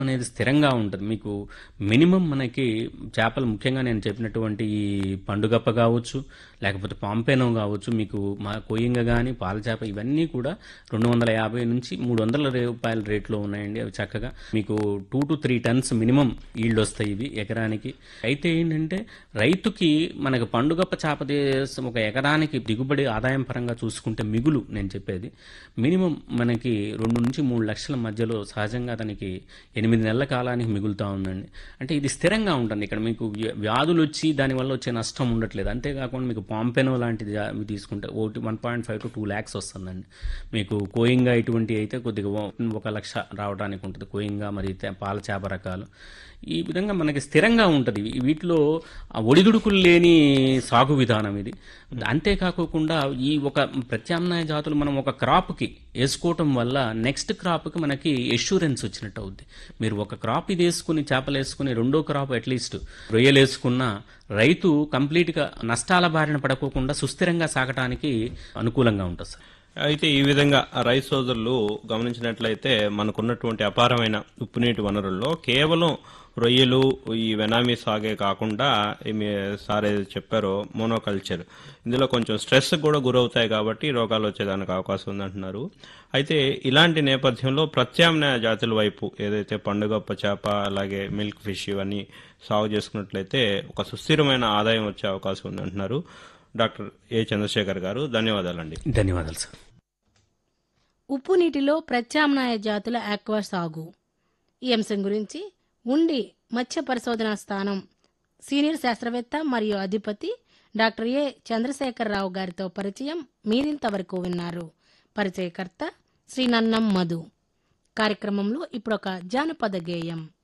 అనేది స్థిరంగా ఉంటుంది మీకు మినిమం మనకి చేపలు ముఖ్యంగా నేను చెప్పినటువంటి ఈ పండుగప్ప కావచ్చు లేకపోతే పాంపేనో కావచ్చు మీకు మా కొయ్యంగ కానీ పాల చేప ఇవన్నీ కూడా రెండు వందల యాభై నుంచి మూడు వందల రూపాయల రేట్లో ఉన్నాయండి అవి చక్కగా మీకు two to three tons minimum yield వస్తాయి ఇవి ఎకరానికి అయితే ఏంటంటే రైతుకి మనకు పండుగప్ప చేప దేశం ఒక ఎకరానికి దిగుబడి ఆదాయం పరంగా చూసుకుంటే మిగులు నేను చెప్పేది మినిమం మనకి రెండు నుంచి మూడు లక్షల మధ్యలో సహజంగా దానికి ఎనిమిది నెలల కాలానికి మిగులుతూ ఉందండి అంటే ఇది స్థిరంగా ఉంటుంది ఇక్కడ మీకు వ్య- వ్యాధులు వచ్చి దానివల్ల వచ్చే నష్టం ఉండట్లేదు అంతేకాకుండా మీకు పాంపెనో లాంటిది జా- ఇవి తీసుకుంటే ఒకటి one point five to two lakhs వస్తుందండి మీకు కోయింగా ఇటువంటి అయితే కొద్దిగా ఓ- ఒక లక్ష రావడానికి ఉంటుంది కోయింగా మరి తే- పాల చేప రకాలు ఈ విధంగా మనకి స్థిరంగా ఉంటుంది ఇవి- వీటిలో ఆ ఒడిదుడుకులు లేని సాగు విధానం ఇది అంతేకాకుండా ఈ ఒక ప్రత్యామ్నాయ జాతులు మనం ఒక క్రాప్కి వేసుకోవటం వల్ల నెక్స్ట్ క్రాప్కి మనకి ఎష్యూరెన్స్ వచ్చినట్టు అవుద్ది మీరు ఒక క్రాప్ ఇది వేసుకుని చేపలు వేసుకుని రెండో క్రాప్ అట్లీస్ట్ రొయ్యలు వేసుకున్న రైతు కంప్లీట్గా నష్టాల బారిన పడకోకుండా సుస్థిరంగా సాగటానికి అనుకూలంగా ఉంటుంది సార్ అయితే ఈ విధంగా రైతు సోదరులు గమనించినట్లయితే మనకున్నటువంటి అపారమైన ఉప్పునీటి వనరుల్లో కేవలం రొయ్యలు ఈ వెనామీ సాగే కాకుండా ఈ మీ సార్ ఏది చెప్పారో మోనోకల్చర్ ఇందులో కొంచెం స్ట్రెస్ కూడా గురవుతాయి కాబట్టి రోగాలు వచ్చేదానికి అవకాశం ఉందంటున్నారు అయితే ఇలాంటి నేపథ్యంలో ప్రత్యామ్నాయ జాతుల వైపు ఏదైతే పండుగప్ప చేప అలాగే మిల్క్ ఫిష్ ఇవన్నీ సాగు చేసుకున్నట్లయితే ఒక సుస్థిరమైన ఆదాయం వచ్చే అవకాశం ఉందంటున్నారు డాక్టర్ ఏ చంద్రశేఖర్ గారు ధన్యవాదాలండి ధన్యవాదాలు సార్ ఉప్పు నీటిలో ప్రత్యామ్నాయ జాతుల ఆక్వా సాగు ఈ అంశం గురించి ఉండి మత్స్య పరిశోధనా స్థానం సీనియర్ శాస్త్రవేత్త మరియు అధిపతి డాక్టర్ ఏ చంద్రశేఖరరావు గారితో పరిచయం మీరింతవరకు విన్నారు పరిచయకర్త శ్రీ నన్నం మధు కార్యక్రమంలో ఇప్పుడొక జానపద గేయం